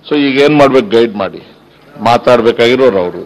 So ಈಗ ಏನ್ ಮಾಡ್ಬೇಕು ಗೈಡ್ ಮಾಡಿ ಮಾತಾಡ್ಬೇಕಾಗಿರೋರು ಅವರು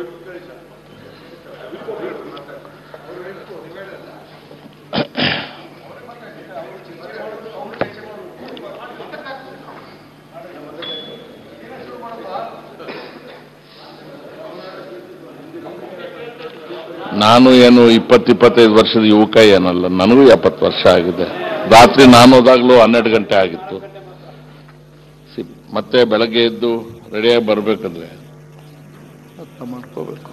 ನಾನು ಏನು ಇಪ್ಪತ್ತು ಇಪ್ಪತ್ತೈದು ವರ್ಷದ ಯುವಕ ಏನಲ್ಲ ನನಗೂ ಎಪ್ಪತ್ತು ವರ್ಷ ಆಗಿದೆ ರಾತ್ರಿ ನಾನು ಹೋದಾಗಲೂ ಹನ್ನೆರಡು ಗಂಟೆ ಆಗಿತ್ತು ಸಿ- ಮತ್ತೆ ಬೆಳಗ್ಗೆ ಎದ್ದು ರೆಡಿಯಾಗಿ ಬರಬೇಕಂದ್ರೆ ಅರ್ಥ ಮಾಡ್ಕೋಬೇಕು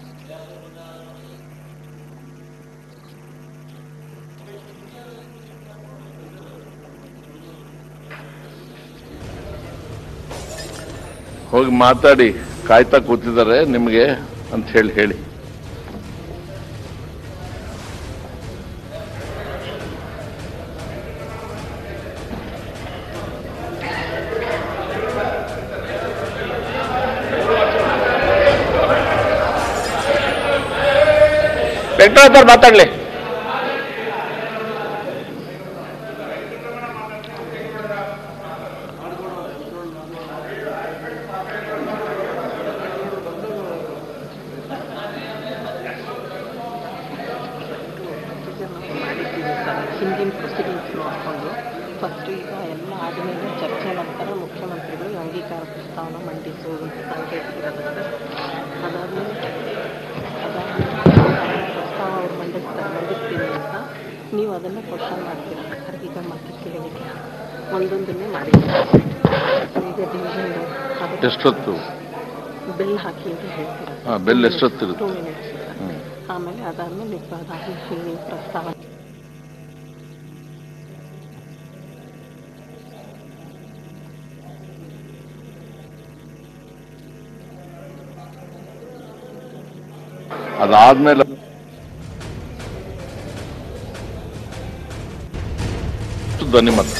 ಹೋಗಿ ಮಾತಾಡಿ ಕಾಯ್ತಾ ಕೂತಿದ್ದಾರೆ ನಿಮಗೆ ಅಂತ ಹೇಳಿ ಹೇಳಿ ವೆಂಕಟೇಶ್ವರ ಮಾತಾಡ್ಲಿ ಮಾಡಿದ್ದೀವಿ ಸರ್ ಹಿಂದಿನ ಪ್ರೊಸೀಡಿಂಗ್ಸ್ ನೋಡಿಕೊಂಡು ಫಸ್ಟ್ ಈಗ ಎಲ್ಲ ಆದಮೇಲೆ ಚರ್ಚೆ ನಂತರ ಮುಖ್ಯಮಂತ್ರಿಗಳು ಅಂಗೀಕಾರ ಪ್ರಸ್ತಾವನ ಮಂಡಿಸುವಂತ ಸಾಂಕೇತಿಕ ಇರೋದು ಸರ್ ಅದಾದಮೇಲೆ ಅದಾದಮೇಲೆ ಪ್ರಸ್ತಾವ ಅವ್ರು ಮಂಡಿಸ್ತಾರೆ ಮಂಡಿಸ್ತೀನಿ ಅಂತ ನೀವು ಅದನ್ನು ಕ್ವಶನ್ ಮಾಡ್ತೀರಾ ಸರ್ ಈಗ ಮತ್ತೆ ಕೇಳಿಕೆ ಒಂದೊಂದನ್ನೇ ಮಾಡಿದ್ದೀವಿ ಈಗ ಡಿವಿಷನ್ ಅದಕ್ಕೆ ಎಷ್ಟೊತ್ತು ಬಿಲ್ ಹಾಕಿ ಅಂತ ಹೇಳ್ತೀರಾ ಹಾ, bill ಎಷ್ಟೊತ್ತಿರುತ್ತೆ? ಟೂ ಮಿನಿಟ್ಸ್ ಸರ್ ಆಮೇಲೆ ಅದಾದಮೇಲೆ ಅದಾದಮೇಲೆ ನೀವು ಪ್ರಸ್ತಾವ ಅದಾದ್ಮೇಲೆ ಧ್ವನಿ ಮತ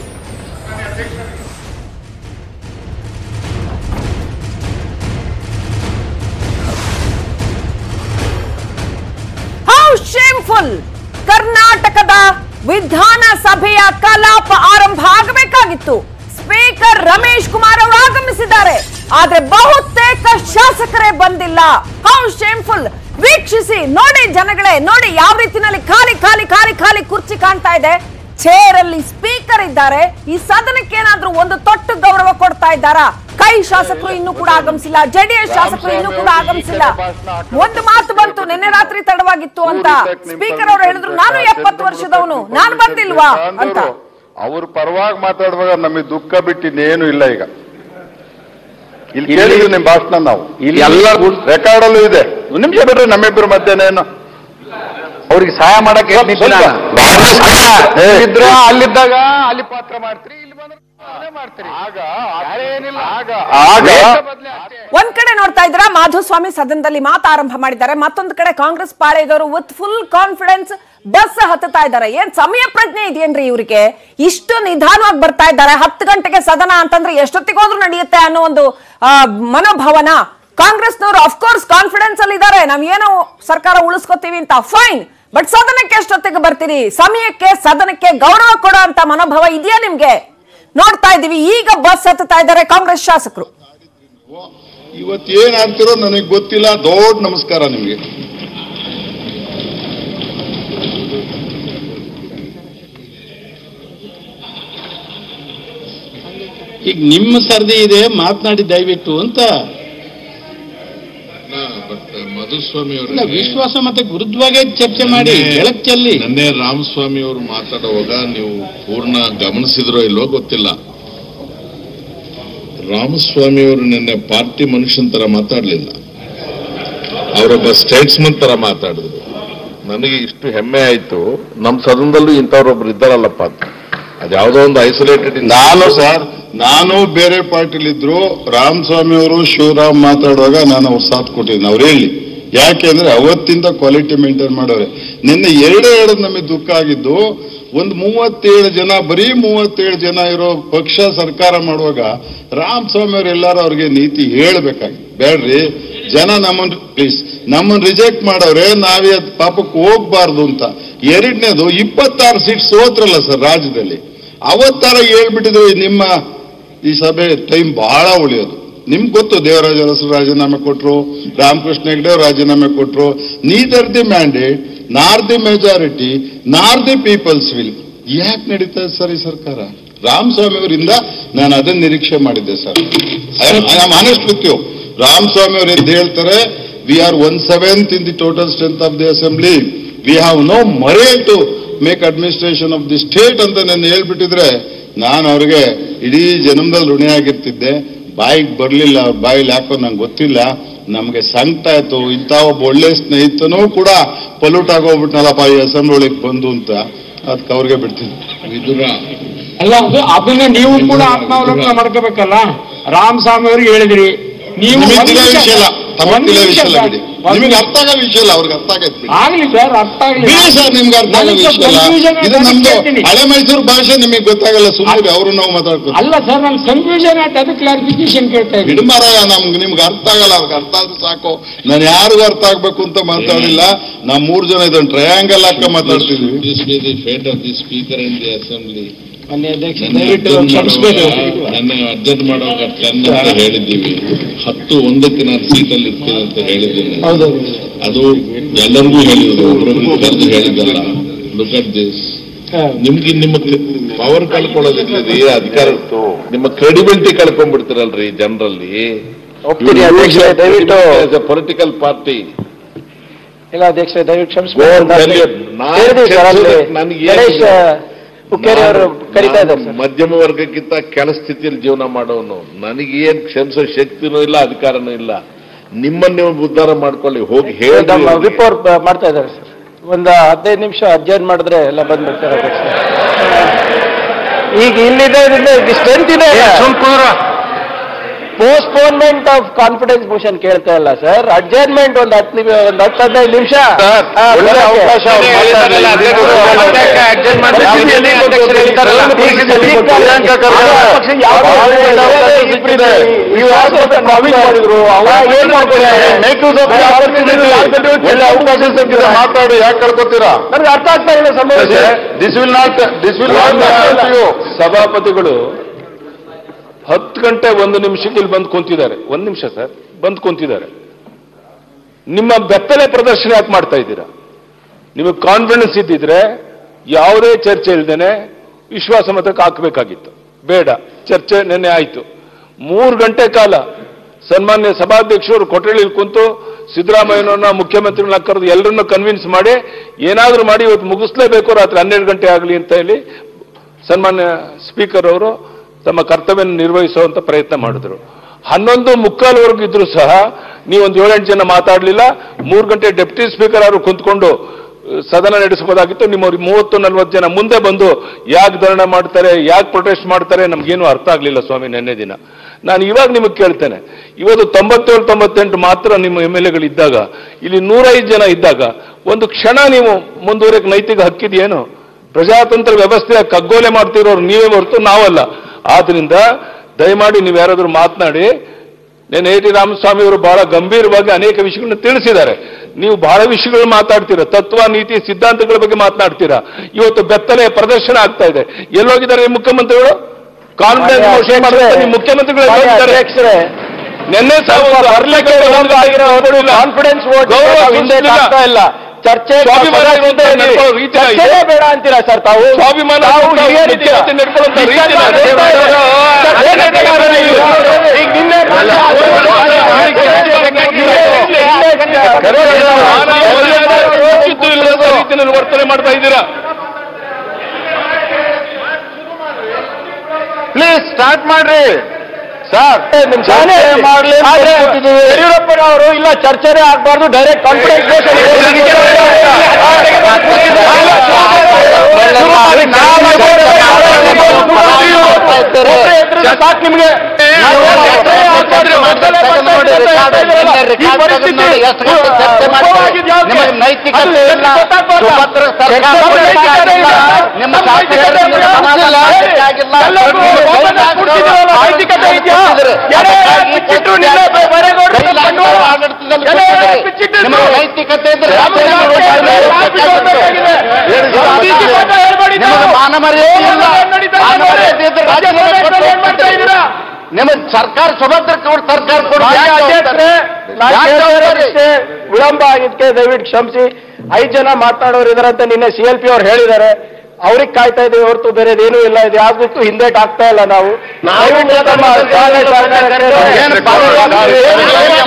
ಹೌ ಶೇಮ್ಫುಲ್ ಕರ್ನಾಟಕದ ವಿಧಾನಸಭೆಯ ಕಲಾಪ ಆರಂಭ ಆಗಬೇಕಾಗಿತ್ತು ಸ್ಪೀಕರ್ ರಮೇಶ್ ಕುಮಾರ್ ಅವರು ಆಗಮಿಸಿದ್ದಾರೆ ಆದ್ರೆ ಬಹುತೇಕ ಶಾಸಕರೇ ಬಂದಿಲ್ಲ ಹೌ ಶೇಮ್ಫುಲ್ ವೀಕ್ಷಿಸಿ ನೋಡಿ ಜನಗಳೇ ನೋಡಿ ಯಾವ ರೀತಿನಲ್ಲಿ ಖಾಲಿ ಖಾಲಿ ಖಾಲಿ ಖಾಲಿ ಕುರ್ಚಿ ಕಾಣ್ತಾ ಇದೆ ಚೇರ್ ಅಲ್ಲಿ ಸ್ಪೀಕರ್ ಇದ್ದಾರೆ ಈ ಸದನಕ್ಕೆ ಏನಾದ್ರೂ ಒಂದು ತೊಟ್ಟು ಗೌರವ ಕೊಡ್ತಾ ಇದ್ದಾರಾ ಕೈ ಶಾಸಕರು ಇನ್ನೂ ಕೂಡ ಆಗಮಿಸಿಲ್ಲ ಜೆಡಿಎಸ್ ಶಾಸಕರು ಇನ್ನೂ ಕೂಡ ಆಗಮಿಸಿಲ್ಲ ಒಂದು ಮಾತು ಬಂತು ನಿನ್ನೆ ರಾತ್ರಿ ತಡವಾಗಿತ್ತು ಅಂತ ಸ್ಪೀಕರ್ ಅವರು ಹೇಳಿದ್ರು ನಾನು ಎಪ್ಪತ್ತು ವರ್ಷದವನು ನಾನು ಬಂದಿಲ್ವಾ ಅಂತ ಅವ್ರ ಪರವಾಗಿ ಮಾತಾಡುವಾಗ ನಮಗೆ ದುಃಖ ಬಿಟ್ಟು ಇನ್ನೇನು ಇಲ್ಲ ಈಗ ಇಲ್ಲಿ ಕೇಳಿದ್ವಿ ನಿಮ್ ಭಾಷಣ ನಾವು ಇಲ್ಲಿ ಎಲ್ಲ ರೆಕಾರ್ಡ್ ಅಲ್ಲೂ ಇದೆ ಒಂದ್ ನಿಮಿಷ ಬಿಟ್ರೆ ನಮ್ಮಿಬ್ಬರ ಮಧ್ಯನೇನು ಅವ್ರಿಗೆ ಸಹಾಯ ಮಾಡಕ್ಕೆ ಏ. ಇದ್ರ ಅಲ್ಲಿದ್ದಾಗ ಅಲ್ಲಿ ಪಾತ್ರ ಮಾಡ್ತೀರಿ ಇಲ್ಲಿ ಬಂದ್ರೆ ಅಲ್ಲೇ ಮಾಡ್ತೀರಿ ಆಗ ಏನಿಲ್ಲ ಆಗ ಆಗ ಒಂದ್ ಕಡೆ ನೋಡ್ತಾ ಇದ್ರ ಮಾಧುಸ್ವಾಮಿ ಸದನದಲ್ಲಿ ಮಾತು ಆರಂಭ ಮಾಡಿದ್ದಾರೆ ಮತ್ತೊಂದು ಕಡೆ ಕಾಂಗ್ರೆಸ್ ಪಾಳೆಯದವರು ವಿತ್ ಫುಲ್ ಕಾನ್ಫಿಡೆನ್ಸ್ ಬಸ್ ಹತ್ತುತ್ತಾ ಇದ್ದಾರೆ ಏನ್ ಸಮಯ ಪ್ರಜ್ಞೆ ಇದೆಯೇನ್ರಿ ಇವ್ರಿಗೆ ಇಷ್ಟು ನಿಧಾನವಾಗಿ ಬರ್ತಾ ಇದ್ದಾರೆ ಹತ್ತು ಗಂಟೆಗೆ ಸದನ ಅಂತಂದ್ರೆ ಎಷ್ಟೊತ್ತಿಗೋದ್ರೂ ನಡೆಯುತ್ತೆ ಅನ್ನೋ ಒಂದು ಆ, ಮನೋಭಾವನ ಕಾಂಗ್ರೆಸ್ನವರು ಅಫ್ಕೋರ್ಸ್ ಕಾನ್ಫಿಡೆನ್ಸ್ ಅಲ್ಲಿ ಇದ್ದಾರೆ ನಾವ್ ಏನೋ ಸರ್ಕಾರ ಉಳಿಸ್ಕೋತೀವಿ ಅಂತ ಫೈನ್ ಬಟ್ ಸದನಕ್ಕೆ ಎಷ್ಟೊತ್ತಿಗೆ ಬರ್ತೀರಿ ಸಮಯಕ್ಕೆ ಸದನಕ್ಕೆ ಗೌರವ ಕೊಡೋ ಅಂತ ಮನೋಭಾವ ಇದೆಯಾ ನಿಮ್ಗೆ ನೋಡ್ತಾ ಇದೀವಿ ಈಗ ಬಸ್ ಹತ್ತುತ್ತಾ ಇದ್ದಾರೆ ಕಾಂಗ್ರೆಸ್ ಶಾಸಕರು ಇವತ್ತೇನಾಗ್ತಿರೋ ನನಗೆ ಗೊತ್ತಿಲ್ಲ ದೊಡ್ಡ ನಮಸ್ಕಾರ ನಿಮಗೆ ಈಗ ನಿಮ್ಮ ಸರ್ದಿ ಇದೆ ಮಾತನಾಡಿ ದಯವಿಟ್ಟು ಅಂತ ಬಟ್ ಮಧುಸ್ವಾಮಿ ಇಲ್ಲ, ಅವರು ವಿಶ್ವಾಸ ಮತ್ತೆ ವಿರುದ್ಧವಾಗೇ ಚರ್ಚೆ ಮಾಡಿ ಬೆಳಕು ಚೆಲ್ಲಿ ನನ್ನೇ ರಾಮಸ್ವಾಮಿ ಅವರು ಮಾತಾಡುವಾಗ ನೀವು ಪೂರ್ಣ ಗಮನಿಸಿದ್ರೋ ಇಲ್ವೋ ಗೊತ್ತಿಲ್ಲ ರಾಮಸ್ವಾಮಿ ಅವರು ನಿನ್ನೆ ಪಾರ್ಟಿ ಮನುಷ್ಯನ್ ತರ ಮಾತಾಡ್ಲಿಲ್ಲ ಅವರೊಬ್ಬ ಸ್ಟೇಟ್ಸ್ಮನ್ ತರ ಮಾತಾಡಿದ್ರು ನನಗೆ ಇಷ್ಟು ಹೆಮ್ಮೆ ಆಯ್ತು ನಮ್ಮ ಸದನದಲ್ಲೂ ಇಂಥವ್ರೊಬ್ರು ಇದ್ದಾರಲ್ಲಪ್ಪ ಅಂತ ಅದ್ಯಾವುದೋ ಒಂದು ಐಸೋಲೇಟೆಡ್ ನಾನು ಸರ್ ನಾನು ಬೇರೆ ಪಾರ್ಟಿಲಿದ್ರು ರಾಮಸ್ವಾಮಿ ಅವರು ಶಿವರಾಮ್ ಮಾತಾಡುವಾಗ ನಾನು ಅವ್ರ ಸಾಥ್ ಕೊಟ್ಟಿದ್ದೀನಿ ಅವ್ರು ಹೇಳಿ ಯಾಕೆಂದ್ರೆ ಅವತ್ತಿಂದ ಕ್ವಾಲಿಟಿ ಮೇಂಟೈನ್ ಮಾಡೋರೆ ನಿನ್ನೆ ಎರಡೇ ಎರಡು ನಮಗೆ ದುಃಖ ಆಗಿದ್ದು ಒಂದು ಮೂವತ್ತೇಳು ಜನ ಬರೀ ಮೂವತ್ತೇಳು ಜನ ಇರೋ ಪಕ್ಷ ಸರ್ಕಾರ ಮಾಡುವಾಗ ರಾಮಸ್ವಾಮಿ ಅವ್ರು ಎಲ್ಲಾರು ಅವ್ರಿಗೆ ನೀತಿ ಹೇಳ್ಬೇಕಾಗಿ ಬೇಡ್ರಿ ಜನ ನಮ್ಮನ್ ಪ್ಲೀಸ್ ನಮ್ಮನ್ನ ರಿಜೆಕ್ಟ್ ಮಾಡವ್ರೆ ನಾವೇ ಅದ್ ಪಾಪಕ್ಕೆ ಹೋಗ್ಬಾರ್ದು ಅಂತ ಎರಡನೇದು ಇಪ್ಪತ್ತಾರು ಸೀಟ್ ಸೋತ್ರಲ್ಲ ಸರ್ ರಾಜ್ಯದಲ್ಲಿ ಅವತ್ತಾರ ಹೇಳ್ಬಿಟ್ಟಿದ್ರು ನಿಮ್ಮ ಈ ಸಭೆ ಟೈಮ್ ಬಹಳ ಉಳಿಯೋದು ನಿಮ್ಗೆ ಗೊತ್ತು ದೇವರಾಜ ಅರಸರು ರಾಜೀನಾಮೆ ಕೊಟ್ರು ರಾಮಕೃಷ್ಣ ಹೆಗ್ಡೆ ಅವ್ರು ರಾಜೀನಾಮೆ ಕೊಟ್ರು neither the mandate nor the majority nor the people's will ಯಾಕೆ ನಡೀತಾ ಇದೆ ಸರ್ ಈ ಸರ್ಕಾರ ರಾಮಸ್ವಾಮಿ ಅವರಿಂದ ನಾನು ಅದನ್ನ ನಿರೀಕ್ಷೆ ಮಾಡಿದ್ದೆ sir I am honest with you Ramaswamy ಅವರು ಎದ್ದು ಹೇಳ್ತಾರೆ we are one seventh in the total strength of the assembly we have no more to make administration of the state ಅಂತ ನಾನು ಹೇಳ್ಬಿಟ್ಟಿದ್ರೆ ನಾನು ಅವ್ರಿಗೆ ಇಡೀ ಜನ್ಮದಲ್ಲಿ ಋಣಿಯಾಗಿರ್ತಿದ್ದೆ ಬಾಯಿಗೆ ಬರಲಿಲ್ಲ ಅವ್ರ ಬಾಯಿಲಿ ಯಾಕೋ ನಂಗೆ ಗೊತ್ತಿಲ್ಲ ನಮಗೆ ಸಂಕಟ ಆಯ್ತು ಇಂಥ ಒಬ್ಬ ಒಳ್ಳೆ ಸ್ನೇಹಿತನೂ ಕೂಡ ಪೊಲ್ಯೂಟ್ ಆಗೋಗ್ಬಿಟ್ನಲ್ಲಪ್ಪ ಈ ಅಸೆಂಬ್ಲಿ ಒಳಗೆ ಬಂದು ಅಂತ ಅದಕ್ಕೆ ಅವ್ರಿಗೆ ಬಿಡ್ತೀನಿ ವಿದುರ ಅಲ್ಲ ಅದು ಅದನ್ನ ನೀವು ಕೂಡ ಆತ್ಮಾವಲೋಕನ ಮಾಡ್ಕೋಬೇಕಲ್ಲ ರಾಮಸ್ವಾಮಿ ಅವ್ರಿಗೆ ಹೇಳಿದ್ರಿ ನೀವು ನಿಮಗೆ ಒಂದ್ ತಿಳಿಯೋ ನಿಮಿಷ ವಿಷಯ ಇಲ್ಲ ತಮಗೆ ಒಂದ್ ತಿಳಿಯೋ ನಿಮಿಷ ವಿಷಯ ಇಲ್ಲ ಸರ್. ಬಿಡಿ ಒಂದ್ ನಿಮಗೆ ನಿಮಿಷ. ಅರ್ಥ ಆಗೋ ವಿಷಯ ಇಲ್ಲ ಅವ್ರಿಗೆ ಅರ್ಥ ಆಗೈತೆ ಬಿಡಿ ಆಗ್ಲಿ ಸರ್ ಅರ್ಥ ಆಗ್ಲಿ ಬಿಡಿ ಸರ್ ನಿಮ್ಗೆ ಅರ್ಥ ಆಗೋ ನನಗೆ ವಿಷಯ ಇಲ್ಲ confusion ಇದು ಆಗಿ ನಮ್ದು ಕೇಳ್ತೀನಿ. ಹಳೆ ಮೈಸೂರು ಭಾಷೆ ನಿಮಗೆ ಗೊತ್ತಾಗಲ್ಲ ಸುಮ್ಮನೆ ಅವರು ನಾವು ಮಾತಾಡ್ಕೊತೀವಿ ಅಲ್ಲ ಸರ್ ನಾನು ಕನ್ಫ್ಯೂಷನ್ ಆಯ್ತು ಅದು ಕ್ಲಾರಿಫಿಕೇಶನ್ ಕೇಳ್ತಾ ಇದ್ದೀನಿ ಬಿಡು ಮಾರಾಯ ನಮ್ಗೆ ನಿಮ್ಗೆ ಅರ್ಥ ಆಗಲ್ಲ ಅವ್ರಿಗೆ ಅರ್ಥ ಆದ್ರೆ ಸಾಕು ನಾನು ಯಾರಿಗೂ ಅರ್ಥ ಆಗ್ಬೇಕು ಅಂತ ಮಾತಾಡಿಲ್ಲ ನಾವು ಮೂರ್ ಜನ ಇದೊಂದು ಟ್ರಯಾಂಗಲ್ ಹಾಕ ಮಾತಾಡ್ತಿದ್ವಿ this be the fate of the speaker in the assembly ಮೊನ್ನೆ ಅಧ್ಯಕ್ಷ ನನ್ನ ದಯವಿಟ್ಟು ಅರ್ಜೆಂಟ್ ಕ್ಷಮಿಸ್ಬೇಕು ಮಾಡುವಾಗ ನನ್ನ ಅರ್ಜೆಂಟ್ ಮಾಡುವಾಗ ಟೆನ್ ಅಂತ ಹೇಳಿದ್ದೀವಿ ಹತ್ತು ಒಂದಕ್ಕೆ ನಾನು ಸೀಟಲ್ಲಿ ಇರ್ತೀನಿ ಅಂತ ಹೇಳಿದ್ದೀನಿ ಹೌದು ಅದು ಎಲ್ಲರಿಗೂ ಹೇಳಿದ್ರು ಒಬ್ರೊಬ್ರಿಗೆ ಕರೆದು ಹೇಳಿದ್ದಲ್ಲ ಲುಕ್ ಅಟ್ ದಿಸ್ ನಿಮ್ಗೆ ನಿಮ್ಮ ಪವರ್ ಕಳ್ಕೊಳ್ಳೋದಿಲ್ಲ ಈ ಅಧಿಕಾರ ನಿಮ್ಮ ಕ್ರೆಡಿಬಿಲಿಟಿ ಕಳ್ಕೊಂಡ್ಬಿಡ್ತೀರಲ್ರಿ ಜನರಲ್ಲಿ ಒಪ್ತೀನಿ ಅಧ್ಯಕ್ಷರೇ ದಯವಿಟ್ಟು ಪೊಲಿಟಿಕಲ್ ಪಾರ್ಟಿ ಇಲ್ಲ ಅಧ್ಯಕ್ಷರೇ ದಯವಿಟ್ಟು Go and ಕ್ಷಮಿಸ್ಬೇಕು tell you, ನಾನ್ ಸೇರಿದೀವಿ ಸರ್ ಅಲ್ಲಿ ಕ್ಷಮಿಸೋದಕ್ಕೆ ನನಗೆ ಗಣೇಶ್ ಹುಕ್ಕೇರಿ ಅವರು ಕರೀತಾ ಇದ್ದಾರೆ ನಾನು ಸರ್ ಮಧ್ಯಮ ವರ್ಗಕ್ಕಿಂತ ಕೆಳ ಸ್ಥಿತಿಯಲ್ಲಿ ಜೀವನ ಮಾಡೋನು ನನಗೇನ್ ಕ್ಷಮಿಸೋ ಶಕ್ತಿನೂ ಇಲ್ಲ ಅಧಿಕಾರನೂ ಇಲ್ಲ ನಿಮ್ಮನ್ನ ನೀವು ಉದ್ಧಾರ ಮಾಡ್ಕೊಳ್ಳಿ ಹೋಗಿ ನಮ್ಮ ಹೇಳಿ ವಿಪ್ ಅವ್ರು ಬ- ಮಾಡ್ತಾ ಇದ್ದಾರೆ ಸರ್ ಒಂದು ಹದಿನೈದು ನಿಮಿಷ ಅಡ್ಜರ್ನ್ ಮಾಡಿದ್ರೆ ಎಲ್ಲ ಬಂದ್ಬಿಡ್ತಾರೆ ಅಧ್ಯಕ್ಷ ಈಗ ಇಲ್ಲಿದೆ ಸ್ಟ್ರೆಂತ್ ಇದೆ ಪೋಸ್ಟ್ಪೋನ್ಮೆಂಟ್ ಆಫ್ ಕಾನ್ಫಿಡೆನ್ಸ್ ಮೋಷನ್ ಕೇಳ್ತಾ ಇಲ್ಲ ಸರ್ ಅಡ್ಜರ್ನ್ಮೆಂಟ್ ಒಂದು ಹತ್ತು ನಿಮಿಷ ಒಂದು ಹತ್ತು ಹದಿನೈದು ನಿಮಿಷ ಹಾ, ಒಳ್ಳೆ ಬರೋಕೆ. ಅವಕಾಶ ಅವ್ರು ಮಾತಾಡ್ಲಿ. ಅದಕ್ಕೆ adjourn ಮಾಡ್ತಾರೆ. ರಾಜ್ಯದಲ್ಲಿ ಅಧ್ಯಕ್ಷರು ಇರ್ತಾರಲ್ಲ. ಪ್ರಿಯಾಂಕಾ ಖರ್ಗೆ ಆ ಪಕ್ಷ ಯಾವ್ದು ಬಹಳ ಒಳ್ಳೆ ಅವಕಾಶ ಸಿಕ್ಕಿದೆ. ನೀವು ಯಾರು ಸ್ವಲ್ಪ ಪ್ರಾಮಿಸ್ ಮಾಡಿದ್ರು ಅವಾಗ ಏನ್ ಮಾಡ್ಕೊಂಡಿದ್ದಾರೆ Make use of the opportunity. ಒಳ್ಳೆ ಅವಕಾಶ ಸಿಕ್ಕಿದೆ ಮಾತಾಡಿ ಯಾಕೆ ಕಳ್ಕೊತೀರಾ ನನಗೆ ಅರ್ಥ ಆಗ್ತಾ ಇಲ್ಲ ಸಮಸ್ಯೆ this will not this will not you ಸಭಾಪತಿಗಳು ಹತ್ತು ಗಂಟೆ ಒಂದು ನಿಮಿಷಕ್ಕೆ ಇಲ್ಲಿ ಬಂದು ಕುಂತಿದ್ದಾರೆ ಒಂದು ನಿಮಿಷ ಸರ್ ಬಂದು ಕುಂತಿದ್ದಾರೆ ನಿಮ್ಮ ಬೆತ್ತಲೆ ಪ್ರದರ್ಶನ ಯಾಕೆ ಮಾಡ್ತಾ ಇದ್ದೀರಾ ನಿಮಗೆ ಕಾನ್ಫಿಡೆನ್ಸ್ ಇದ್ದಿದ್ರೆ ಯಾವುದೇ ಚರ್ಚೆ ಇಲ್ದೇನೆ ವಿಶ್ವಾಸ ಮತಕ್ಕೆ ಹಾಕಬೇಕಾಗಿತ್ತು ಬೇಡ ಚರ್ಚೆ ನಿನ್ನೆ ಆಯಿತು ಮೂರು ಗಂಟೆ ಕಾಲ ಸನ್ಮಾನ್ಯ ಸಭಾಧ್ಯಕ್ಷರು ಕೊಠಡಿಯಲ್ಲಿ ಕುಂತು ಸಿದ್ದರಾಮಯ್ಯನವ್ರನ್ನ ಮುಖ್ಯಮಂತ್ರಿಗಳನ್ನ ಕರೆದು ಎಲ್ಲರನ್ನೂ ಕನ್ವಿನ್ಸ್ ಮಾಡಿ ಏನಾದರೂ ಮಾಡಿ ಇವತ್ತು ಮುಗಿಸ್ಲೇಬೇಕು ರಾತ್ರಿ ಹನ್ನೆರಡು ಗಂಟೆ ಆಗಲಿ ಅಂತ ಹೇಳಿ ಸನ್ಮಾನ್ಯ ಸ್ಪೀಕರ್ ಅವರು ತಮ್ಮ ಕರ್ತವ್ಯ ನಿರ್ವಹಿಸುವಂತ ಪ್ರಯತ್ನ ಮಾಡಿದ್ರು ಹನ್ನೊಂದು ಮುಕ್ಕಾಲ್ವರೆಗೂ ಇದ್ರು ಸಹ ನೀವೊಂದು ಏಳೆಂಟು ಜನ ಮಾತಾಡಲಿಲ್ಲ ಮೂರು ಗಂಟೆ ಡೆಪ್ಟಿ ಸ್ಪೀಕರ್ ಅವರು ಕುಂತ್ಕೊಂಡು ಅಹ್, ಸದನ ನಡೆಸಬಹುದಾಗಿತ್ತು ನಿಮ್ಮವ್ರಿಗೆ ಮೂವತ್ತು ನಲ್ವತ್ತು ಜನ ಮುಂದೆ ಬಂದು ಯಾಕೆ ಧರಣ ಮಾಡ್ತಾರೆ ಯಾಕೆ ಪ್ರೊಟೆಸ್ಟ್ ಮಾಡ್ತಾರೆ ನಮ್ಗೇನು ಅರ್ಥ ಆಗಲಿಲ್ಲ ಸ್ವಾಮಿ ನೆನ್ನೆ ದಿನ ನಾನು ಇವಾಗ ನಿಮಗೆ ಕೇಳ್ತೇನೆ ಇವತ್ತು ತೊಂಬತ್ತೇಳು ತೊಂಬತ್ತೆಂಟು ಮಾತ್ರ ನಿಮ್ಮ ಎಮ್ ಎಲ್ ಎಗಳಿದ್ದಾಗ ಇಲ್ಲಿ ನೂರೈದು ಜನ ಇದ್ದಾಗ ಒಂದು ಕ್ಷಣ ನೀವು ಮುಂದುವರೆಯಕ್ಕೆ ನೈತಿಕ ಹಕ್ಕಿದೆಯೇನು ಪ್ರಜಾತಂತ್ರ ವ್ಯವಸ್ಥೆಯ ಕಗ್ಗೋಲೆ ಮಾಡ್ತಿರೋರು ನೀವೇ ಹೊರತು ನಾವಲ್ಲ ಆದ್ರಿಂದ ದಯಮಾಡಿ ನೀವು ಯಾರಾದರೂ ಮಾತನಾಡಿ నేను ಎ ಟಿ ರಾಮಸ್ವಾಮಿ ಅವರು ಬಹಳ ಗಂಭೀರವಾಗಿ ಅನೇಕ ವಿಷಯಗಳನ್ನ ತಿಳಿಸಿದ್ದಾರೆ ನೀವು ಬಹಳ ವಿಷಯಗಳು ಮಾತಾಡ್ತೀರಾ ತತ್ವ ನೀತಿ ಸಿದ್ಧಾಂತಗಳ ಬಗ್ಗೆ ಮಾತನಾಡ್ತೀರಾ ಇವತ್ತು ಬೆತ್ತಲೆ ಪ್ರದರ್ಶನ ಆಗ್ತಾ ಇದೆ ಎಲ್ಲೋಗಿದ್ದಾರೆ ಈ ಮುಖ್ಯಮಂತ್ರಿಗಳು ಕಾನ್ಫಿಡೆನ್ಸ್ ಮೋಷನ್ ಮಾಡಿದ್ರೆ ನಿಮ್ಮ ಮುಖ್ಯಮಂತ್ರಿಗಳು ಎಲ್ಲಿ ಹೋಗಿದ್ದಾರೆ? ಅಧ್ಯಕ್ಷರೇ ನಿನ್ನೆ ಸಹ ಒಂದು ಅರ್ಲಕ್ಕೆ ಒಂದು ಆಗಿರೋ ಕೊಡಲಿಲ್ಲ. ಕಾನ್ಫಿಡೆನ್ಸ್ ವೋಟ್ ಗೌರವ ಹಿಂದೆ ಸೂಚಿಸಿಲ್ಲ. ಆಗ್ತಾ ಇಲ್ಲ ಚರ್ಚೆ ಸ್ವಾಭಿಮಾನ ಇರುವಂತ ನಡ್ಕೊಳ್ಳೋ ರೀತಿ ಇದೆ. ಚರ್ಚೆನೇ ಬೇಡ ಅಂತೀರಾ ಸರ್ ತಾವು ಸ್ವಾಭಿಮಾನ ತಾವು ಇರುವಂತ ಹಿರಿಯರಿದ್ದೀರಾ. ಮುಖ್ಯಮಂತ್ರಿ ನಡ್ಕೊಳ್ಳುವಂತ ರೀತಿ ಇದೆ. ಚರ್ಚೆ ಬೇಡ ನೀವು. ಈಗ ನಿನ್ನೆ ಚಿತ್ತು ಇಲ್ಲದ ರೀತಿಯಲ್ಲಿ ವರ್ತನೆ ಮಾಡ್ತಾ ಇದ್ದೀರಾ ಪ್ಲೀಸ್ ಸ್ಟಾರ್ಟ್ ಮಾಡ್ರಿ ಸರ್ ಚರ್ಚೆ ಮಾಡ್ಲಿ ಆದ್ರೆ ಯಡಿಯೂರಪ್ಪನವರು ಇಲ್ಲ ಚರ್ಚೆನೇ ಆಗ್ಬಾರ್ದು ಡೈರೆಕ್ಟ್ ಕಾನ್ಫಿಡೆನ್ಸ್ ಸಾಕು ನಿಮಗೆ ನೈತಿಕತೆ ಇಲ್ಲ ಸುಭದ್ರ ಸರ್ಕಾರ ನಿಮ್ಮ ನೈತಿಕತೆ ಮಾನ ಮರ್ಯಾದೆ ಇಲ್ಲ ಮಾನ ಮರ್ಯಾದೆ ಇದ್ರೆ ರಾಜೀನಾಮೆ ಕೊಟ್ಟು ಹೋಗ್ಬಿಡ್ತೀರಿ. ನಿಮ್ಮ ಸರ್ಕಾರ ಸುಭದ್ರ ಕೊಡ್ ಸರ್ಕಾರ ಕೊಡು ಮಾನ್ಯ ಯಾಕೆ ಅಧ್ಯಕ್ಷರೇ, ನಾನು ಯಾಕೆ ಕೇಳೋದು ಹೋಗ್ತಾರೆ? ಇಷ್ಟೇ, ವಿಳಂಬ ಆಗಿದ್ದಕ್ಕೆ ದಯವಿಟ್ಟು ಕ್ಷಮಿಸಿ ಐದು ಜನ ಮಾತನಾಡೋರು ಇದಾರಂತ ನಿನ್ನೆ ಸಿ ಎಲ್ ಪಿ ಅವ್ರು ಹೇಳಿದ್ದಾರೆ ಅವ್ರಿಗೆ ಕಾಯ್ತಾ ಇದ್ದೀವಿ ಹೊರತು ಬೇರೆ ಏನೂ ಇಲ್ಲ ಇದು ಯಾವ್ದಕ್ಕೂ ಹಿಂದೇಟ್ ಆಗ್ತಾ ಇಲ್ಲ ನಾವು ದಯವಿಟ್ಟು ತಮ್ಮ ಶಾಲೆ ಸರ್ಕಾರಕ್ಕೆ ಏನು ಪಾಪ? ನಿಮಗೆ-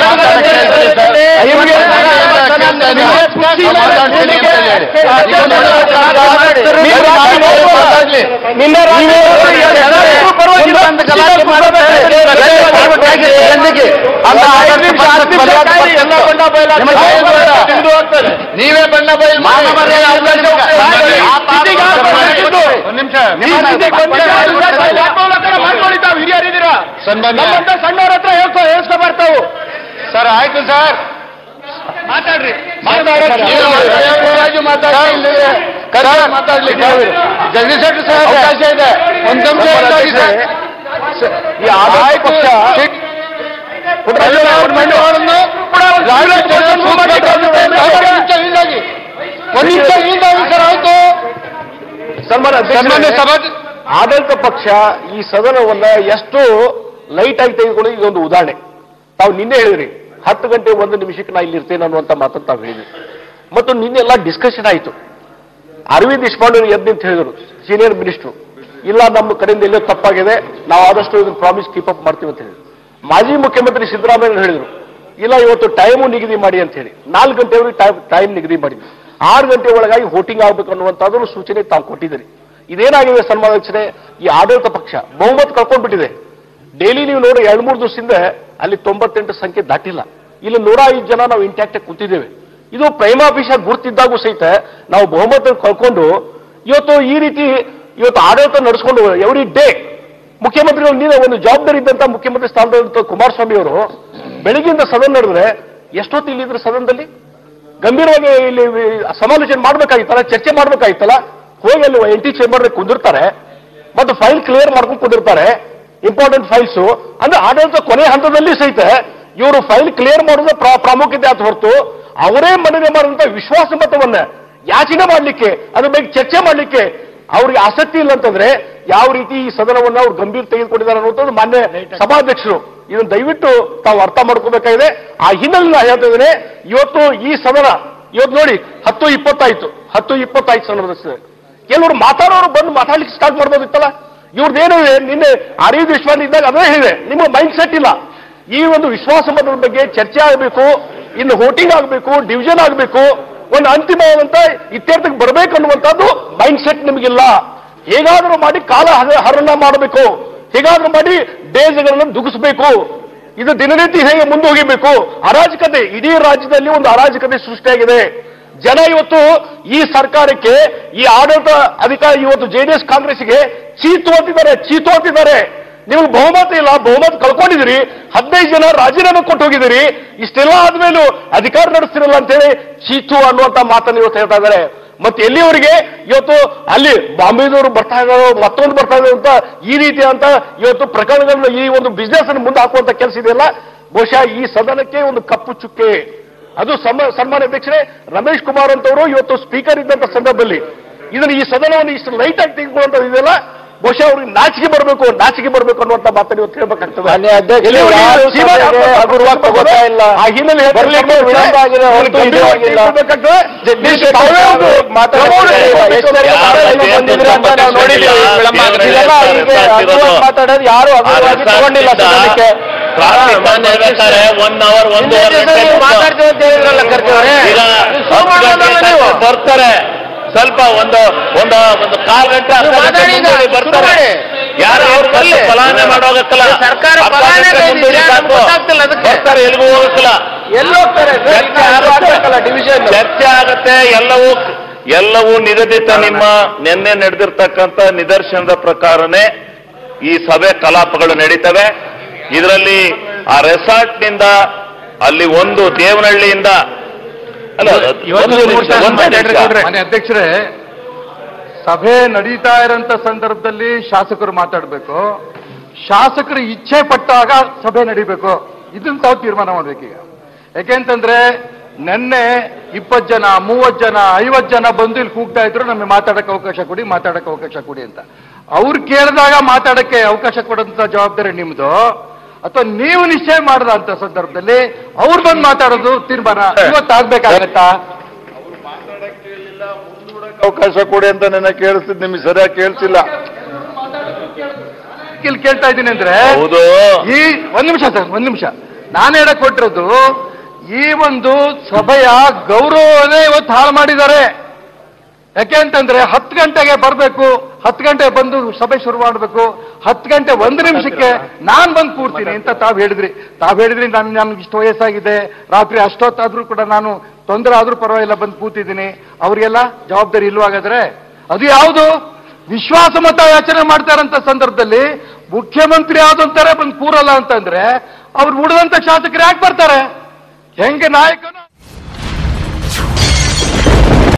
ನೀವು ರಾತ್ರಿ ನೋಡ್ಬೋದಾ? ನಿನ್ನೆ ರಾತ್ರಿ ಪರವಾಗಿಲ್ಲ ಅಂತ ಗಲಾಟೆ ಮಾಡಬೇಡಿ. ಜನರಿಗೆ ಅಂತ ಐದು ನಿಮಿಷ, ಹತ್ತು ನಿಮಿಷ ಕಾಯಿರಿ, ಎಲ್ಲ ಬಣ್ಣ ಬಯಲಾಗ್ತದೆ. ನಿಮಗೆ ಏನು ಬೇಡ? ತಿಂದು ಹೋಗ್ತದೆ. ನೀವೇ ಬಣ್ಣ ಬಯಲು ಮಾಡಿ. ಆ ಸ್ಥಿತಿಗೆ ಆ ಪರಿಸ್ಥಿತಿ. ಒಂದ್ ನಿಮಿಷ ಈ ಸ್ಥಿತಿಗೆ ಬಂದ ಮಾಡ್ಕೊಳ್ಳಿ ತಾವು ಹಿರಿಯರಿದ್ದೀರಾ ಸನ್ಮಾನ್ಯ ನಮ್ಮಂತ ಸಣ್ಣವ್ರ ಹತ್ರ ಹೇಳ್ಕೊ ಹೇಳ್ಸ್ಕೊ ಬರ್ತಾವು ಸರ್ ಆಯ್ತು ಸರ್ ಮಾತಾಡ್ರಿ ಮಾತಾಡ್ಲಿಕ್ಕೆ ಜಗದೀಶ್ ಶೆಟ್ಟರ್ ಸರ್ ಅವಕಾಶ ಇದೆ ಒಂದ್ ನಿಮಿಷ ಹಿಂದಾಗಿ ಸರ್. ಈ ಆಡಳಿತ ಪಕ್ಷ ಪುಟ್ಟರಾಜು ಅವ್ರ ಬಂಡವಾಳವನ್ನು ರಾಜ್ಯ ಜನರು ಮಾಡ್ಲಿಕ್ಕೆ ಒಂದ್ ನಿಮಿಷ ಹಿಂದಾಗಿ ಒಂದ್ ನಿಮಿಷ ಹಿಂದಾಗಿ ಸರ್ ಆಯ್ತು ಸನ್ಮಾನ ಸನ್ಮಾನ್ಯ ಅಧ್ಯಕ್ಷರೇ, ಸಭಾ ಆಡಳಿತ ಪಕ್ಷ ಈ ಸದನವನ್ನ ಎಷ್ಟು ಲೈಟ್ ಆಗಿ ತೆಗೆದುಕೊಳ್ಳಿ ಈಗ ಒಂದು ಉದಾಹರಣೆ ತಾವು ನಿನ್ನೆ ಹೇಳಿದ್ರಿ ಹತ್ತು ಗಂಟೆ ಒಂದು ನಿಮಿಷಕ್ಕೆ ನಾ ಇಲ್ಲಿ ಇರ್ತೇನೆ ಅನ್ನುವಂತ ಮಾತನ್ನು ತಾವು ಹೇಳಿದ್ರಿ ಮತ್ತು ನಿನ್ನೆ ಎಲ್ಲ ಡಿಸ್ಕಷನ್ ಆಯಿತು ಅರವಿಂದ್ ದೇಶಪಾಂಡೆ ಎದ್ದು ನಿಂತು ಹೇಳಿದರು ಸೀನಿಯರ್ ಮಿನಿಸ್ಟ್ರು ಇಲ್ಲ ನಮ್ಮ ಕಡೆಯಿಂದ ಎಲ್ಲೋ ತಪ್ಪಾಗಿದೆ ನಾವು ಆದಷ್ಟು ಇದನ್ನು ಪ್ರಾಮಿಸ್ ಕೀಪ್ ಅಪ್ ಮಾಡ್ತೀವಿ ಅಂತ ಹೇಳಿದ್ರು ಮಾಜಿ ಮುಖ್ಯಮಂತ್ರಿ ಸಿದ್ದರಾಮಯ್ಯ ಹೇಳಿದರು ಇಲ್ಲ ಇವತ್ತು ಟೈಮು ನಿಗದಿ ಮಾಡಿ ಅಂತ ಹೇಳಿ ನಾಲ್ಕು ಗಂಟೆವರೆಗೆ ಟೈಮ್ ಟೈಮ್ ನಿಗದಿ ಮಾಡಿದ್ವಿ ಆರು ಗಂಟೆ ಒಳಗಾಗಿ ವೋಟಿಂಗ್ ಆಗಬೇಕು ಅನ್ನುವಂಥದ್ದು ಸೂಚನೆ ತಾವು ಕೊಟ್ಟಿದ್ದೀರಿ ಇದೇನಾಗಿದೆ ಸನ್ಮಾನಾಧ್ಯಕ್ಷರೇ ಈ ಆಡಳಿತ ಪಕ್ಷ ಬಹುಮತ ಕಳ್ಕೊಂಡ್ಬಿಟ್ಟಿದೆ ಡೈಲಿ ನೀವು ನೋಡಿ ಎರಡು ಮೂರು ದಿವಸದಿಂದ ಅಲ್ಲಿ ತೊಂಬತ್ತೆಂಟು ಸಂಖ್ಯೆ ದಾಟಿಲ್ಲ ಇಲ್ಲಿ ನೂರ ಐದು ಜನ ನಾವು ಇಂಟ್ಯಾಕ್ಟ್ ಕೂತಿದ್ದೇವೆ ಇದು ಪ್ರೈಮಾಭಿಷ ಗುರ್ತಿದ್ದಾಗೂ ಸಹಿತ ನಾವು ಬಹುಮತ ಕಳ್ಕೊಂಡು ಇವತ್ತು ಈ ರೀತಿ ಇವತ್ತು ಆಡಳಿತ ನಡೆಸ್ಕೊಂಡು ಎವ್ರಿ ಡೇ ಮುಖ್ಯಮಂತ್ರಿಗಳು ನೀನು ಒಂದು ಜವಾಬ್ದಾರಿ ಇದ್ದಂತ ಮುಖ್ಯಮಂತ್ರಿ ಸ್ಥಾನದಲ್ಲಿದ್ದ ಕುಮಾರಸ್ವಾಮಿ ಅವರು ಬೆಳಗ್ಗೆಯಿಂದ ಸದನ ನಡೆದ್ರೆ ಎಷ್ಟೊತ್ತು ಇಲ್ಲಿದ್ರು ಸದನದಲ್ಲಿ ಗಂಭೀರವಾಗಿ ಇಲ್ಲಿ ಸಮಾಲೋಚನೆ ಮಾಡ್ಬೇಕಾಗಿತ್ತಲ್ಲ ಚರ್ಚೆ ಮಾಡ್ಬೇಕಾಗಿತ್ತಲ್ಲ ಹೋಗಿ ಅಲ್ಲಿ ಎನ್ ಟಿ ಚೇಂಬರ್ ಕುಂದಿರ್ತಾರೆ ಮತ್ತು ಫೈಲ್ ಕ್ಲಿಯರ್ ಮಾಡ್ಕೊಂಡು ಕುಂದಿರ್ತಾರೆ ಇಂಪಾರ್ಟೆಂಟ್ ಫೈಲ್ಸ್ ಅಂದ್ರೆ ಆಡಳಿತ ಕೊನೆ ಹಂತದಲ್ಲಿ ಸಹಿತ ಇವರು ಫೈಲ್ ಕ್ಲಿಯರ್ ಮಾಡೋದು ಪ್ರಾ- ಪ್ರಾಮುಖ್ಯತೆ ಆತ ಹೊರತು ಅವರೇ ಮನವಿ ಮಾಡಿದಂತ ವಿಶ್ವಾಸ ಮತವನ್ನ ಯಾಚನೆ ಮಾಡ್ಲಿಕ್ಕೆ ಅದ್ರ ಬಗ್ಗೆ ಚರ್ಚೆ ಮಾಡ್ಲಿಕ್ಕೆ ಅವ್ರಿಗೆ ಆಸಕ್ತಿ ಇಲ್ಲ ಅಂತಂದ್ರೆ ಯಾವ ರೀತಿ ಈ ಸದನವನ್ನ ಅವ್ರು ಗಂಭೀರ ತೆಗೆದುಕೊಂಡಿದ್ದಾರೆ ಅನ್ನುವಂಥದ್ದು ಮಾನ್ಯ ಸಭಾಧ್ಯಕ್ಷರು ಇದನ್ನ ದಯವಿಟ್ಟು ತಾವು ಅರ್ಥ ಮಾಡ್ಕೋಬೇಕಾಗಿದೆ ಆ ಹಿನ್ನೆಲೆ ನಾ ಹೇಳ್ತಾ ಇದ್ದೇನೆ ಇವತ್ತು ಈ ಸದನ ಇವತ್ತು ನೋಡಿ ಹತ್ತು ಇಪ್ಪತ್ತಾಯ್ತು ಹತ್ತು ಇಪ್ಪತ್ತಾಯ್ತು ಸದನ ಕೆಲವರು ಮಾತಾಡೋರು ಬಂದು ಮಾತಾಡ್ಲಿಕ್ಕೆ ಸ್ಟಾರ್ಟ್ ಮಾಡ್ಬೋದಿತ್ತಲ್ಲ ಇವ್ರದ್ದೇನಿದೆ ನಿನ್ನೆ ಆರ್ ವಿ ದೇಶಪಾಂಡೆ ಇದ್ದಾಗ ಅದೇ ಹೇಳಿದೆ ನಿಮ್ಮ ಮೈಂಡ್ ಸೆಟ್ ಇಲ್ಲ ಈ ಒಂದು ವಿಶ್ವಾಸ ಮತದ ಬಗ್ಗೆ ಚರ್ಚೆ ಆಗಬೇಕು ಇನ್ನು ವೋಟಿಂಗ್ ಆಗಬೇಕು ಡಿವಿಷನ್ ಆಗಬೇಕು ಒಂದು ಅಂತಿಮವಾದಂತ ಇತ್ಯರ್ಥಕ್ಕೆ ಬರಬೇಕು ಅನ್ನುವಂಥದ್ದು ಮೈಂಡ್ ಸೆಟ್ ನಿಮಗಿಲ್ಲ ಹೇಗಾದರೂ ಮಾಡಿ ಕಾಲ ಹರ- ಹರಣ ಮಾಡಬೇಕು ಹೇಗಾದರೂ ಮಾಡಿ ಡೇಸ್ಗಳನ್ನು ದುಗಿಸ್ಬೇಕು ಇದು ದಿನನಿತ್ಯ ಹೇಗೆ ಮುಂದೆ ಹೋಗಿಬೇಕು ಅರಾಜಕತೆ ಇಡೀ ರಾಜ್ಯದಲ್ಲಿ ಒಂದು ಅರಾಜಕತೆ ಸೃಷ್ಟಿಯಾಗಿದೆ ಜನ ಇವತ್ತು ಈ ಸರ್ಕಾರಕ್ಕೆ ಈ ಆಡಳಿತ ಅಧಿಕಾರಿ ಇವತ್ತು ಜೆಡಿಎಸ್ ಕಾಂಗ್ರೆಸ್ಗೆ ಚೀತು ಅಂತಿದ್ದಾರೆ ಚೀತು ಅಂತಿದ್ದಾರೆ ನಿಮಗೆ ಬಹುಮತ ಇಲ್ಲ ಬಹುಮತ ಕಳ್ಕೊಂಡಿದ್ದೀರಿ ಹದಿನೈದು ಜನ ರಾಜೀನಾಮೆ ಕೊಟ್ಟು ಹೋಗಿದ್ದೀರಿ ಇಷ್ಟೆಲ್ಲ ಆದ್ಮೇಲೂ ಅಧಿಕಾರ ನಡೆಸ್ತಿರಲ್ಲ ಅಂತೇಳಿ ಚೀತು ಅನ್ನುವಂತ ಮಾತನ್ನು ಇವತ್ತು ಹೇಳ್ತಾ ಇದ್ದಾರೆ ಮತ್ತೆ ಎಲ್ಲಿವರೆಗೆ ಇವತ್ತು ಅಲ್ಲಿ ಬಾಂಬೆದವರು ಬರ್ತಾ ಇದ್ದಾರೋ ಮತ್ತೊಂದು ಬರ್ತಾ ಇದ್ದಾರೆ ಅಂತ ಈ ರೀತಿ ಅಂತ ಇವತ್ತು ಪ್ರಕರಣಗಳನ್ನ ಈ ಒಂದು ಬಿಸ್ನೆಸ್ ಅನ್ನು ಮುಂದೆ ಹಾಕುವಂತ ಕೆಲಸ ಇದೆಯಲ್ಲ ಬಹುಶಃ ಈ ಸದನಕ್ಕೆ ಒಂದು ಕಪ್ಪು ಚುಕ್ಕೆ ಅದು ಸಮ ಸನ್ಮಾನ್ಯ ಅಧ್ಯಕ್ಷರೇ ರಮೇಶ್ ಕುಮಾರ್ ಅಂತವರು ಇವತ್ತು ಸ್ಪೀಕರ್ ಇದ್ದಂತ ಸಂದರ್ಭದಲ್ಲಿ ಇದನ್ನು ಈ ಸದನವನ್ನು ಇಷ್ಟು ಲೈಟ್ ಆಗಿ ತೆಗೆದುಕೊಳ್ಳುವಂಥದ್ದು ಇದೆಯಲ್ಲ ಬಹುಶಃ ಅವ್ರಿಗೆ ನಾಚಿಕೆ ಬರಬೇಕು ನಾಚಿಕೆ ಬರಬೇಕು ಅನ್ನುವಂತ ಮಾತನ್ನು ಇವತ್ತು ಹೇಳ್ಬೇಕಾಗ್ತದೆ ಎಲ್ಲಿವರೆಗೆ ಯಾರು ಸೀಮಾ ಸಭೆಗೆ ಹಾಕುವಂತ ಹಗುರವಾಗಿ ತಗೋತಾ ಇಲ್ಲ. ಆ ಹಿನ್ನೆಲೆ ಬರ್ಲಿಕ್ಕೆ ವಿಳಂಬ ಆಗಿದೆ, ಹೊರತು ಇದು ಆಗಿಲ್ಲ. ಜಗದೀಶ್ ತಾವೇ ಒಂದು ಮಾತಾಡ್ತಾರೆ. ಎಷ್ಟು ಜನ ಮಾತಾಡಲು ಬಂದಿದ್ರೆ ಅಂತ ನಾವು ನೋಡಿದ್ದೀವಿ. ವಿಳಂಬ ಆಗಿದೆ. ಇದೆಲ್ಲ ಹೀಗೆ ಹಗುರವಾಗಿ ಮಾತಾಡೋದು ಯಾರು ಹಗುರವಾಗಿ ತಗೊಂಡಿಲ್ಲ ಸದನಕ್ಕೆ ಹೇಳ್ಬೇಕಾದ್ರೆ ಒನ್ ಅವರ್ ಒಂದು ಮಾತಾಡ್ತೀವಿ ಅಂತ ಹೇಳಿದ್ರಲ್ಲ ಕರ್ತೀವ್ರೆ ಈಗ ಹತ್ತು ಗಂಟೆ ನೀವು ತನಕ ಬರ್ತಾರೆ ಸ್ವಲ್ಪ ಒಂದು ಒಂದು ಒಂದು ಕಾಲ್ ಗಂಟೆ ಅರ್ಧ ಗಂಟೆ ಮಾತಾಡಿ ಈಗ, ಮುಂದೂಡಿ ಶುರು ಬರ್ತಾರೆ ಮಾಡಿ. ಯಾರು ಅವ್ರು ಬರ್ಲಿ. ಫಲಾನೆ ಮಾಡೋಗಕ್ಕಲ್ಲ ಸರ್ಕಾರ ಅರ್ಧ ಫಲಾನೆ ಗಂಟೆ ಇದೆ, ಮುಂದೂಡಿ ಯಾರು ಸಾಕು. ಗೊತ್ತಾಗ್ತಿಲ್ಲ ಅದಕ್ಕೆ. ಬರ್ತಾರೆ ಎಲ್ಗೂ ಹೋಗಕ್ಕಲ್ಲ ಎಲ್ಲಿ ಹೋಗ್ತಾರೆ ಸರ್? ಚರ್ಚೆ ಯಾರು ಆಗುತ್ತೆ. ಆಗ್ಬೇಕಲ್ಲ ಡಿವಿಷನ್ ಚರ್ಚೆ ಆಗತ್ತೆ ಎಲ್ಲವೂ ಎಲ್ಲವೂ ನಿಗದಿತ ನಿಮ್ಮ ನಿನ್ನೆ ನಡೆದಿರ್ತಕ್ಕಂಥ ನಿದರ್ಶನದ ಪ್ರಕಾರನೇ ಈ ಸಭೆ ಕಲಾಪಗಳು ನಡೀತವೆ ಇದರಲ್ಲಿ ಆ ರೆಸಾರ್ಟ್ ನಿಂದ ಅಲ್ಲಿ ಒಂದು ದೇವನಹಳ್ಳಿಯಿಂದ ಅಲ್ಲ ಒಂದು ನಿಮಿಷ, ಒಂದು ನಿಮಿಷ. ಮನೆ ಅಧ್ಯಕ್ಷರೇ ಸಭೆ ನಡೀತಾ ಇರೋಂಥ ಸಂದರ್ಭದಲ್ಲಿ ಶಾಸಕರು ಮಾತಾಡಬೇಕು ಶಾಸಕರು ಇಚ್ಛೆ ಪಟ್ಟಾಗ ಸಭೆ ನಡಿಬೇಕು ಇದನ್ನ ತಾವು ತೀರ್ಮಾನ ಮಾಡ್ಬೇಕೀಗ ಯಾಕೆಂತಂದ್ರೆ ನಿನ್ನೆ ಇಪ್ಪತ್ತು ಜನ ಮೂವತ್ತು ಜನ ಐವತ್ತು ಜನ ಬಂದು ಇಲ್ಲಿ ಕೂಗ್ತಾ ಇದ್ರು ನಮಗೆ ಮಾತಾಡಕ್ಕೆ ಅವಕಾಶ ಕೊಡಿ ಮಾತಾಡಕ್ಕೆ ಅವಕಾಶ ಕೊಡಿ ಅಂತ ಅವ್ರು ಕೇಳಿದಾಗ ಮಾತಾಡಕ್ಕೆ ಅವಕಾಶ ಕೊಡೋಂತ ಜವಾಬ್ದಾರಿ ನಿಮ್ದು ಅಥವಾ ನೀವು ನಿಶ್ಚಯ ಮಾಡದಂತ ಸಂದರ್ಭದಲ್ಲಿ ಅವ್ರು ಬಂದು ಮಾತಾಡೋದು ತೀರ್ಮಾನ ಇವತ್ತಾಗ್ಬೇಕಾಗತ್ತಾ ಅವಕಾಶ ಕೊಡಿ ಅಂತ ನನ್ನ ಕೇಳಿಸ್ತಿದ್ ನಿಮಗೆ ಸರಿಯಾಗಿ ಕೇಳಿಸಿಲ್ಲ ಇಲ್ಲಿ ಕೇಳ್ತಾ ಇದ್ದೀನಿ ಅಂದ್ರೆ ಹೌದು ಈ ಒಂದ್ ನಿಮಿಷ ಸರ್ ಒಂದ್ ನಿಮಿಷ ನಾನು ಹೇಳಕ್ ಕೊಟ್ಟಿರೋದು ಈ ಒಂದು ಸಭೆಯ ಗೌರವನೇ ಇವತ್ತು ಹಾಳು ಮಾಡಿದ್ದಾರೆ ಯಾಕೆ ಅಂತಂದ್ರೆ ಹತ್ತು ಗಂಟೆಗೆ ಬರಬೇಕು ಹತ್ತು ಗಂಟೆ ಬಂದು ಸಭೆ ಶುರು ಮಾಡಬೇಕು ಹತ್ತು ಗಂಟೆ ಒಂದು ನಿಮಿಷಕ್ಕೆ ನಾನ್ ಬಂದು ಕೂರ್ತೀನಿ ಅಂತ ತಾವ್ ಹೇಳಿದ್ರಿ ತಾವ್ ಹೇಳಿದ್ರಿ ನಾನು ನನ್ಗೆ ಇಷ್ಟು ವಯಸ್ಸಾಗಿದೆ ರಾತ್ರಿ ಅಷ್ಟೊತ್ತಾದ್ರೂ ಕೂಡ ನಾನು ತೊಂದರೆ ಆದ್ರೂ ಪರವಾಗಿಲ್ಲ ಬಂದು ಕೂತಿದ್ದೀನಿ ಅವ್ರಿಗೆಲ್ಲ ಜವಾಬ್ದಾರಿ ಇಲ್ವಾಗಾದ್ರೆ ಅದು ಯಾವುದು ವಿಶ್ವಾಸ ಮತ ಯಾಚನೆ ಮಾಡ್ತಾರಂತ ಸಂದರ್ಭದಲ್ಲಿ ಮುಖ್ಯಮಂತ್ರಿ ಆದಂತಾರೆ ಬಂದು ಕೂರಲ್ಲ ಅಂತಂದ್ರೆ ಅವ್ರು ಉಳಿದಂತ ಶಾಸಕರು ಯಾಕೆ ಬರ್ತಾರೆ ಹೆಂಗೆ ನಾಯಕನು